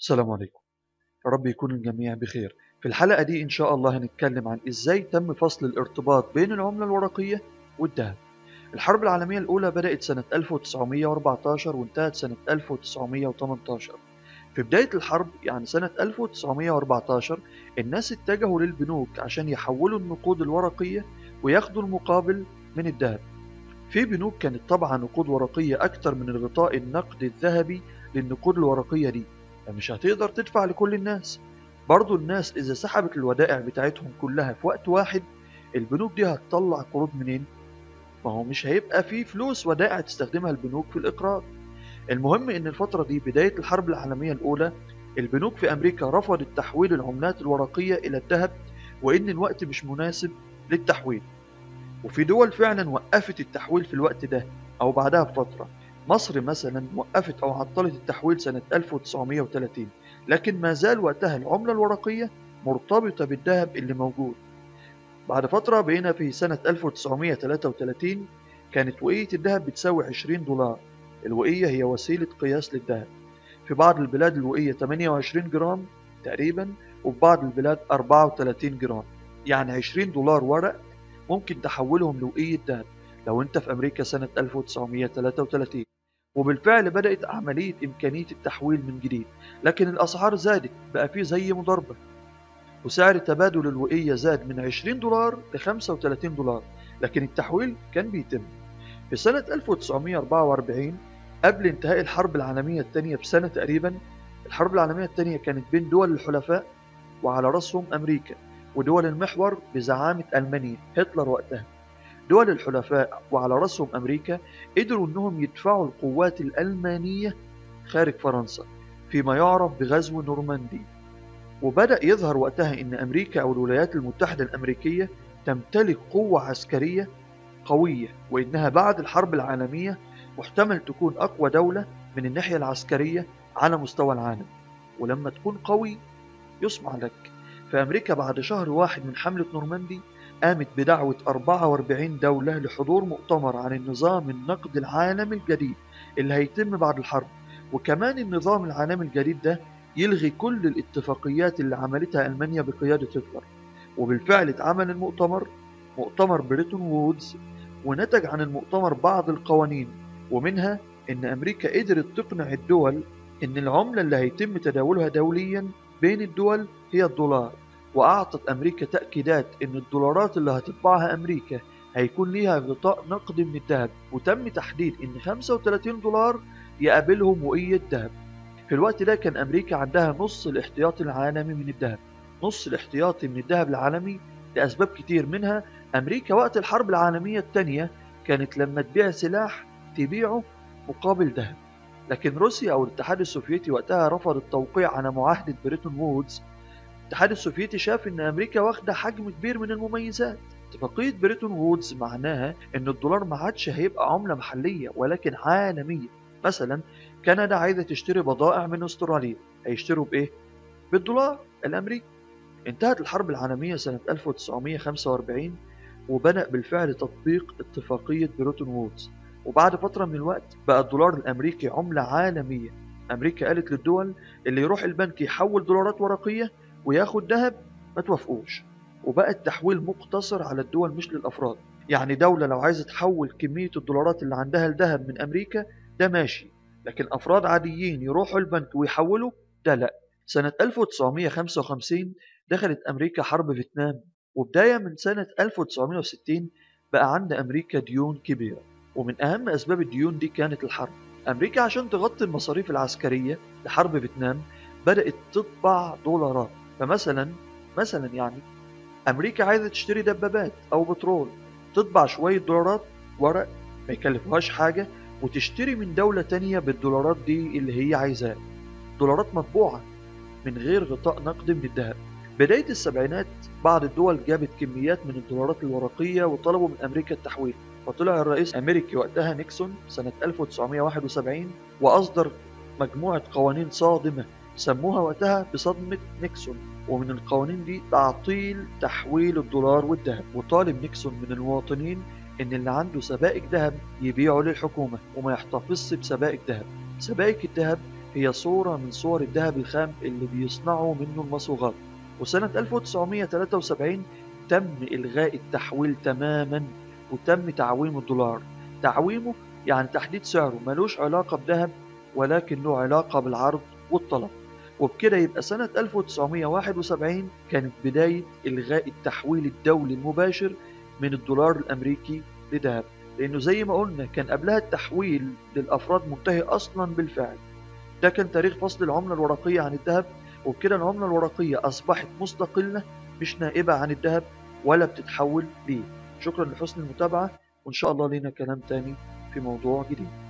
السلام عليكم يا رب يكون الجميع بخير في الحلقة دي إن شاء الله هنتكلم عن إزاي تم فصل الارتباط بين العملة الورقية والذهب الحرب العالمية الأولى بدأت سنة 1914 وانتهت سنة 1918 في بداية الحرب يعني سنة 1914 الناس اتجهوا للبنوك عشان يحولوا النقود الورقية وياخدوا المقابل من الذهب في بنوك كانت طبعا نقود ورقية أكتر من الغطاء النقد الذهبي للنقود الورقية دي فمش هتقدر تدفع لكل الناس برضو الناس إذا سحبت الودائع بتاعتهم كلها في وقت واحد البنوك دي هتطلع قروض منين؟ ما هو مش هيبقى في فلوس ودائع تستخدمها البنوك في الإقراض المهم إن الفترة دي بداية الحرب العالمية الأولى البنوك في أمريكا رفضت تحويل العملات الورقية إلى الذهب وإن الوقت مش مناسب للتحويل وفي دول فعلا وقفت التحويل في الوقت ده أو بعدها بفترة مصر مثلا وقفت أو عطلت التحويل سنة 1930 لكن ما زال وقتها العملة الورقية مرتبطة بالذهب اللي موجود بعد فترة بقينا في سنة 1933 كانت وقية الذهب بتساوي 20 دولار الوقية هي وسيلة قياس للذهب في بعض البلاد الوقية 28 جرام تقريبا وفي بعض البلاد 34 جرام يعني 20 دولار ورق ممكن تحولهم لوقية ذهب لو انت في أمريكا سنة 1933 وبالفعل بدأت عملية إمكانية التحويل من جديد لكن الأسعار زادت بقى في زي مضاربة وسعر تبادل الوقية زاد من 20 دولار ل 35 دولار لكن التحويل كان بيتم في سنة 1944 قبل انتهاء الحرب العالمية الثانية بسنة تقريبا الحرب العالمية الثانية كانت بين دول الحلفاء وعلى رأسهم أمريكا ودول المحور بزعامة ألمانيا هتلر وقتها دول الحلفاء وعلى رأسهم أمريكا قدروا أنهم يدفعوا القوات الألمانية خارج فرنسا فيما يعرف بغزو نورماندي وبدأ يظهر وقتها أن أمريكا أو الولايات المتحدة الأمريكية تمتلك قوة عسكرية قوية وإنها بعد الحرب العالمية محتمل تكون أقوى دولة من الناحية العسكرية على مستوى العالم ولما تكون قوي يسمع لك فأمريكا بعد شهر واحد من حملة نورماندي قامت بدعوة 44 دولة لحضور مؤتمر عن النظام النقد العالمي الجديد اللي هيتم بعد الحرب وكمان النظام العالمي الجديد ده يلغي كل الاتفاقيات اللي عملتها ألمانيا بقيادة هتلر وبالفعل اتعمل المؤتمر مؤتمر بريتون وودز ونتج عن المؤتمر بعض القوانين ومنها ان امريكا قدرت تقنع الدول ان العملة اللي هيتم تداولها دوليا بين الدول هي الدولار واعطت امريكا تأكيدات ان الدولارات اللي هتطبعها امريكا هيكون ليها غطاء نقد من الذهب وتم تحديد ان 35 دولار يقابلهم وقية ذهب في الوقت ده كان امريكا عندها نص الاحتياطي العالمي من الذهب نص الاحتياطي من الذهب العالمي لأسباب كتير منها أمريكا وقت الحرب العالمية الثانية كانت لما تبيع سلاح تبيعه مقابل ذهب لكن روسيا أو الاتحاد السوفيتي وقتها رفض التوقيع على معاهدة بريتون وودز الاتحاد السوفيتي شاف إن أمريكا واخدة حجم كبير من المميزات اتفاقية بريتون وودز معناها إن الدولار ما عادش هيبقى عملة محلية ولكن عالمية مثلا كندا عايزة تشتري بضائع من استراليا هيشتروا بإيه؟ بالدولار الأمريكي انتهت الحرب العالمية سنة 1945 وبدأ بالفعل تطبيق اتفاقية بريتون وودز وبعد فترة من الوقت بقى الدولار الأمريكي عملة عالمية أمريكا قالت للدول اللي يروح البنك يحول دولارات ورقية وياخد ذهب ما توافقوش وبقى التحويل مقتصر على الدول مش للأفراد يعني دولة لو عايزة تحول كمية الدولارات اللي عندها الذهب من أمريكا ده ماشي لكن أفراد عاديين يروحوا البنك ويحولوا ده لأ سنة 1955 دخلت أمريكا حرب فيتنام وبداية من سنة 1960 بقى عند أمريكا ديون كبيرة ومن أهم أسباب الديون دي كانت الحرب أمريكا عشان تغطي المصاريف العسكرية لحرب فيتنام بدأت تطبع دولارات فمثلا مثلا يعني أمريكا عايزة تشتري دبابات أو بترول تطبع شوية دولارات ورق ما يكلفوهاش حاجة وتشتري من دولة تانية بالدولارات دي اللي هي عايزاه دولارات مطبوعة من غير غطاء نقد من الذهب بداية السبعينات بعض الدول جابت كميات من الدولارات الورقية وطلبوا من أمريكا التحويل فطلع الرئيس الأمريكي وقتها نيكسون سنة 1971 وأصدر مجموعة قوانين صادمة سموها وقتها بصدمة نيكسون ومن القوانين دي تعطيل تحويل الدولار والذهب وطالب نيكسون من المواطنين إن اللي عنده سبائك ذهب يبيعه للحكومة وما يحتفظش بسبائك ذهب سبائك الذهب هي صورة من صور الذهب الخام اللي بيصنعوا منه المصوغات وسنة 1973 تم إلغاء التحويل تماما وتم تعويم الدولار تعويمه يعني تحديد سعره ملوش علاقة بذهب ولكن له علاقة بالعرض والطلب وبكده يبقى سنة 1971 كانت بداية إلغاء التحويل الدولي المباشر من الدولار الأمريكي لذهب لأنه زي ما قلنا كان قبلها التحويل للأفراد منتهي أصلا بالفعل ده كان تاريخ فصل العملة الورقية عن الذهب وبكده العملة الورقية أصبحت مستقلة مش نائبة عن الذهب ولا بتتحول ليه شكرا لحسن المتابعة وإن شاء الله لينا كلام تاني في موضوع جديد